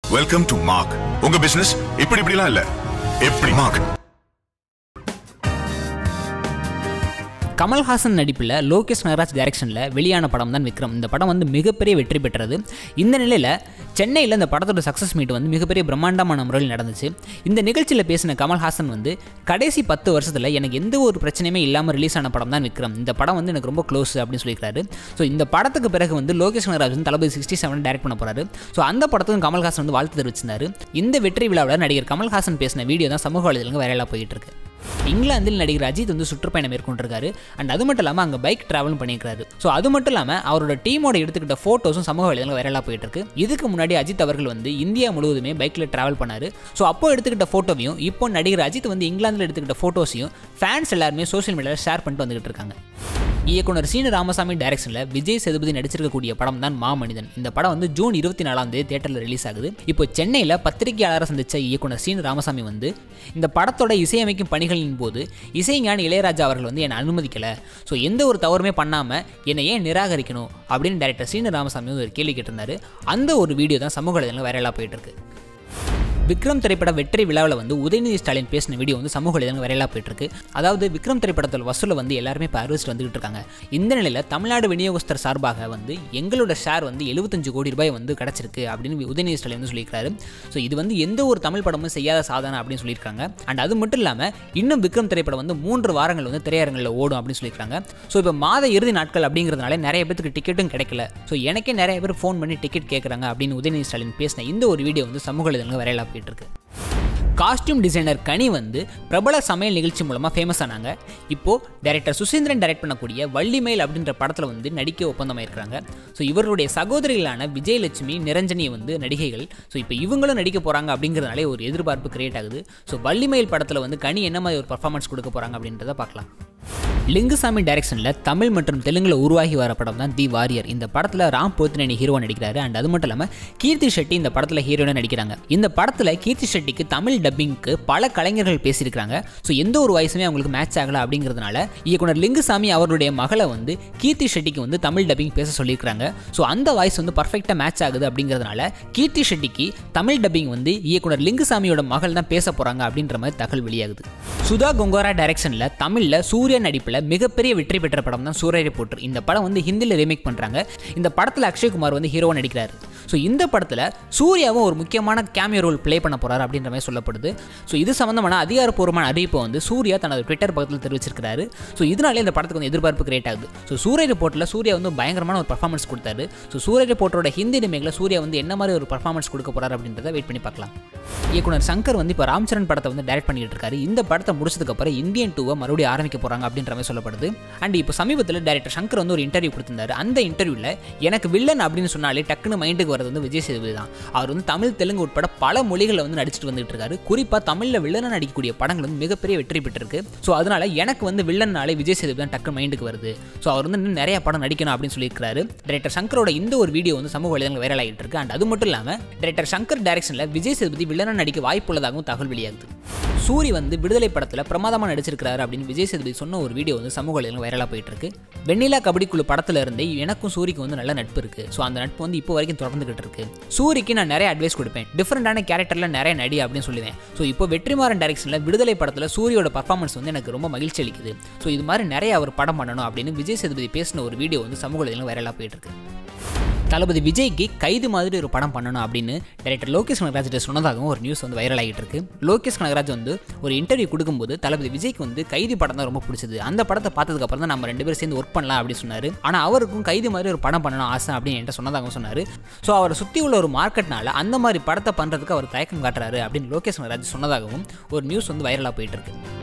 welcome to mark உங்க business இப்படி இப்படிலாம் இல்ல எப்படி மார்க் கமல்ஹாசன் நடிப்பில் லோகேஷ் நகராஜ் டைரக்ஷனில் வெளியான படம் தான் விக்ரம் இந்த படம் வந்து மிகப்பெரிய வெற்றி பெற்றது இந்த நிலையில் சென்னையில் இந்த படத்தோட சக்ஸஸ் மீட் வந்து மிகப்பெரிய பிரம்மாண்டமான முறையில் நடந்துச்சு இந்த நிகழ்ச்சியில் பேசின கமல்ஹாசன் வந்து கடைசி பத்து வருஷத்தில் எனக்கு எந்த ஒரு பிரச்சனையுமே இல்லாமல் ரிலீஸ் ஆன படம் தான் விக்ரம் இந்த படம் வந்து எனக்கு ரொம்ப க்ளோஸ் அப்படின்னு சொல்லியிருக்காரு ஸோ இந்த படத்துக்கு பிறகு வந்து லோகேஷ் நகராஜ் வந்து தளபதி சிக்ஸ்டி செவன் டைரக்ட் பண்ண போறாரு ஸோ அந்த படத்துக்கும் கமல்ஹாசன் வந்து வாழ்த்து தெரிவிச்சிருந்தாரு இந்த வெற்றி விழாவில் நடிகர் கமல்ஹாசன் பேசின வீடியோ தான் சமூக வலைதளங்க வைரலாக போயிட்டு இருக்கு இங்கிலாந்தில் நடிகர் அஜித் வந்து சுற்றுப்பயணம் மேற்கொண்டிருக்காரு அண்ட் அது மட்டும் இல்லாமல் அங்கே பைக் ட்ராவலும் பண்ணியிருக்காரு ஸோ அது மட்டும் இல்லாமல் அவரோட டீமோட எடுத்துக்கிட்ட ஃபோட்டோஸும் சமூக வலைதளங்கள் வைரலாக போயிட்டு இருக்கு இதுக்கு முன்னாடி அஜித் அவர்கள் வந்து இந்தியா முழுவதுமே பைக்கில் ட்ராவல் பண்ணாரு ஸோ அப்போ எடுத்துக்கிட்ட ஃபோட்டோவையும் இப்போ நடிகர் அஜித் வந்து இங்கிலாந்தில் எடுத்துக்கிட்ட ஃபோட்டோஸையும் ஃபேன்ஸ் எல்லாருமே சோஷியல் மீடியாவில் ஷேர் பண்ணிட்டு வந்துகிட்டு இருக்காங்க இயக்குனர் சீனு ராமசாமி டைரக்ஷனில் விஜய் சேதுபதி நடிச்சிருக்கக்கூடிய படம் தான் மாமனிதன் இந்த படம் வந்து ஜூன் இருபத்தி நாலாம் தேதி தேட்டரில் ரிலீஸ் ஆகுது இப்போ சென்னையில் பத்திரிகையாளரை சந்திச்ச இயக்குனர் சீனு ராமசாமி வந்து இந்த படத்தோட இசையமைக்கும் பணிகளின் போது இசைஞானி இளையராஜா அவர்கள் வந்து என்னை அனுமதிக்கலை ஸோ எந்த ஒரு தவறுமே பண்ணாமல் என்னை ஏன் நிராகரிக்கணும் அப்படின்னு டைரக்டர் சீனு ராமசாமி வந்து ஒரு கேள்வி கேட்டிருந்தாரு அந்த ஒரு வீடியோ தான் சமூக வலைதளங்கள் வைரலாக போயிட்டு இருக்கு விக்ரம் திரைப்பட வெற்றி விழாவில் வந்து உதயநிதி ஸ்டாலின் பேசின வீடியோ வந்து சமூக வலைதளங்கள் வைரலாக போயிட்டு இருக்கு அதாவது விக்ரம் திரைப்படத்தில் வசூலை வந்து எல்லாருமே இப்போ அறிவிச்சிட்டு வந்துகிட்டு இருக்காங்க இந்த நிலையில் தமிழ்நாடு விநியோகஸ்தர் சார்பாக வந்து எங்களோட ஷேர் வந்து எழுபத்தஞ்சு கோடி ரூபாய் வந்து கிடச்சிருக்கு அப்படின்னு உதயநிதி ஸ்டாலின் வந்து சொல்லியிருக்காரு ஸோ இது வந்து எந்த ஒரு தமிழ் படமும் செய்யாத சாதனை அப்படின்னு சொல்லியிருக்காங்க அண்ட் அது மட்டும் இல்லாமல் இன்னும் விக்ரம் திரைப்படம் வந்து மூன்று வாரங்கள் வந்து திரையரங்களில் ஓடும் அப்படின்னு சொல்லியிருக்காங்க ஸோ இப்போ மாத இறுதி நாட்கள் அப்படிங்கிறதுனால நிறைய பேருக்கு டிக்கெட்டும் கிடைக்கல ஸோ எனக்கே நிறைய பேர் ஃபோன் பண்ணி டிக்கெட் கேட்குறாங்க அப்படின்னு உதயநிதி ஸ்டாலின் பேசின இந்த ஒரு வீடியோ வந்து சமூக வலைதளங்கள் வைரலாக போயிட்டு இருக்கு காஸ்டியூம் டிசைனர் கனி வந்து பிரபல சமையல் நிகழ்ச்சி மூலமாக ஃபேமஸ் ஆனாங்க இப்போது டைரக்டர் சுசீந்திரன் டைரக்ட் பண்ணக்கூடிய வள்ளிமேல் அப்படின்ற படத்தில் வந்து நடிக்க ஒப்பந்தமாயிருக்கிறாங்க ஸோ இவர்களுடைய சகோதரிகளான விஜயலட்சுமி நிரஞ்சனி வந்து நடிகைகள் ஸோ இப்போ இவங்களும் நடிக்க போகிறாங்க அப்படிங்கிறதுனாலே ஒரு எதிர்பார்ப்பு கிரியேட் ஆகுது ஸோ வள்ளிமேல் படத்தில் வந்து கனி என்ன மாதிரி ஒரு பர்ஃபார்மன்ஸ் கொடுக்க போகிறாங்க அப்படின்றத பார்க்கலாம் லிங்குசாமி டைரக்ஷனில் தமிழ் மற்றும் தெலுங்கில் உருவாகி வர படம் தான் தி வாரியர் இந்த படத்தில் ராம் போத்தினி ஹீரோ நடிக்கிறாரு அண்ட் அது மட்டும் இல்லாமல் கீர்த்தி ஷெட்டி இந்த படத்தில் ஹீரோயினாக நடிக்கிறாங்க இந்த படத்தில் கீர்த்தி ஷெட்டிக்கு தமிழ் டப்பிங்க்கு பல கலைஞர்கள் பேசியிருக்காங்க ஸோ எந்த ஒரு வயசுமே அவங்களுக்கு மேட்ச் ஆகலை அப்படிங்கிறதுனால இயக்குனர் லிங்குசாமி அவருடைய மகளை வந்து கீர்த்தி ஷெட்டிக்கு வந்து தமிழ் டப்பிங் பேச சொல்லியிருக்காங்க ஸோ அந்த வாய்ஸ் வந்து பர்ஃபெக்டாக மேட்ச் ஆகுது அப்படிங்கிறதுனால கீர்த்தி ஷெட்டிக்கு தமிழ் டப்பிங் வந்து இயக்குனர் லிங்குசாமியோட மகள் தான் பேச போகிறாங்க அப்படின்ற மாதிரி தகவல் வெளியாகுது சுதா கொங்கோரா டைரக்ஷனில் தமிழில் சூர்யா நடிப்பில் மிகப்பெரிய வெற்றி பெற்ற படம் தான் சூரிய போட்டு இந்த படம் வந்து ஹிந்தியில் ரீமேக் பண்ணுறாங்க இந்த படத்தில் அக்ஷய்குமார் வந்து ஹீரோவாக நடிக்கிறாரு ஸோ இந்த படத்தில் சூர்யாவும் ஒரு முக்கியமான கேமியோ ரோல் ப்ளே பண்ண போகிறார் அப்படின்ற மாதிரி சொல்லப்படுது ஸோ இது சம்மந்தமான அதிகாரப்பூர்வமான அறிவிப்பை வந்து சூர்யா தனது ட்விட்டர் பக்கத்தில் தெரிவிச்சிருக்காரு ஸோ இதனாலே இந்த படத்துக்கு வந்து எதிர்பார்ப்பு கிரியேட் ஆகுது ஸோ சூரிய ரிப்போர்ட்டில் சூர்யா வந்து பயங்கரமான ஒரு பர்ஃபார்மன்ஸ் கொடுத்தாரு ஸோ சூரிய ரிப்போர்ட்டோட ஹிந்தி ரிமேக்கில் சூர்யா வந்து என்ன மாதிரி ஒரு பர்ஃபார்மன்ஸ் கொடுக்க போகிறார் அப்படின்றத வெயிட் பண்ணி பார்க்கலாம் இயக்குனர் சங்கர் வந்து இப்போ ராம்சரண் படத்தை வந்து டைரக்ட் பண்ணிட்டு இருக்காரு இந்த படத்தை முடிச்சதுக்கப்புறம் இந்தியன் டூவை மறுபடியும் ஆரம்பிக்க போகிறாங்க அப்படின்ற மாதிரி சொல்லப்படுது அண்ட் இப்போ சமீபத்தில் டேரக்டர் சங்கர் வந்து ஒரு இன்டர்வியூ கொடுத்திருந்தாரு அந்த இன்டர்வியூவில் எனக்கு வில்லன் அப்படின்னு சொன்னாலே டக்குன்னு மைண்டுக்கு வரது வந்து விஜய் சேதுபதி தான் அவர் வந்து தமிழ் தெலுங்கு உட்பட பல மொழிகளில் வந்து நடிச்சிட்டு வந்துட்டு இருக்காரு குறிப்பாக தமிழில் வில்லனாக நடிக்கக்கூடிய படங்கள் வந்து மிகப்பெரிய வெற்றி பெற்றிருக்கு ஸோ அதனால எனக்கு வந்து வில்லன்னாலே விஜய் சேதுபதி தான் டக்கு மைண்டுக்கு வருது ஸோ அவர் வந்து இன்னும் நிறைய படம் நடிக்கணும் அப்படின்னு சொல்லியிருக்காரு டேரக்டர் சங்கரோட இந்த ஒரு வீடியோ வந்து சமூக வலைதளங்கள் வைரல் ஆகிட்டு இருக்கு அண்ட் அது மட்டும் இல்லாமல் டேரக்டர் சங்கர் டைரக்ஷனில் விஜய் சேதுபதி வில்லனாக நடிக்க வாய்ப்புள்ளதாகவும் தகவல் வெளியாகுது சூரி வந்து விடுதலை படத்தில் பிரமாதமாக நடிச்சிருக்காரு அப்படின்னு விஜய் சேதுபதி சொன்ன ஒரு வீடியோ வந்து சமூக வலைதளங்கள் வைரலாக போயிட்டு இருக்கு வெண்ணிலா கபடிக்குழு படத்துல இருந்தே எனக்கும் சூரிக்கு வந்து நல்ல நட்பு இருக்கு ஸோ அந்த நட்பு வந்து இப்போ வரைக்கும் தொடர்ந்துகிட்டு இருக்கு சூரிக்கு நான் நிறைய அட்வைஸ் கொடுப்பேன் டிஃப்ரெண்டான கேரக்டரில் நிறைய நடி அப்படின்னு சொல்லுவேன் ஸோ இப்போ வெற்றிமாறன் டைரக்ஷனில் விடுதலை படத்தில் சூரியோட பர்ஃபார்மன்ஸ் வந்து எனக்கு ரொம்ப மகிழ்ச்சி அளிக்குது ஸோ இது மாதிரி நிறைய அவர் படம் பண்ணணும் அப்படின்னு விஜய் சேதுபதி பேசின ஒரு வீடியோ வந்து சமூக வலைதளங்கள் வைரலாக போயிட்டு இருக்கு தளபதி விஜய்க்கு கைது மாதிரி ஒரு படம் பண்ணணும் அப்படின்னு டைரக்டர் லோகேஷ் கனகராஜ் சொன்னதாகவும் ஒரு நியூஸ் வந்து வைரல் ஆகிட்டு இருக்கு லோகேஷ் கனகராஜ் வந்து ஒரு இன்டர்வியூ கொடுக்கும்போது தளபதி விஜய்க்கு வந்து கைது படம் தான் ரொம்ப பிடிச்சது அந்த படத்தை பார்த்ததுக்கு அப்புறம் தான் நம்ம ரெண்டு பேரும் சேர்ந்து ஒர்க் பண்ணலாம் அப்படின்னு சொன்னார் ஆனால் அவருக்கும் கைது மாதிரி ஒரு படம் பண்ணணும் ஆசை அப்படின்னு என்கிட்ட சொன்னதாகவும் சொன்னார் ஸோ அவரை சுற்றி உள்ள ஒரு மார்க்கெட்னால அந்த மாதிரி படத்தை பண்ணுறதுக்கு அவர் தயக்கம் காட்டுறாரு அப்படின்னு லோகேஷ் கனகராஜ் சொன்னதாகவும் ஒரு நியூஸ் வந்து வைரலாக போயிட்டு இருக்கு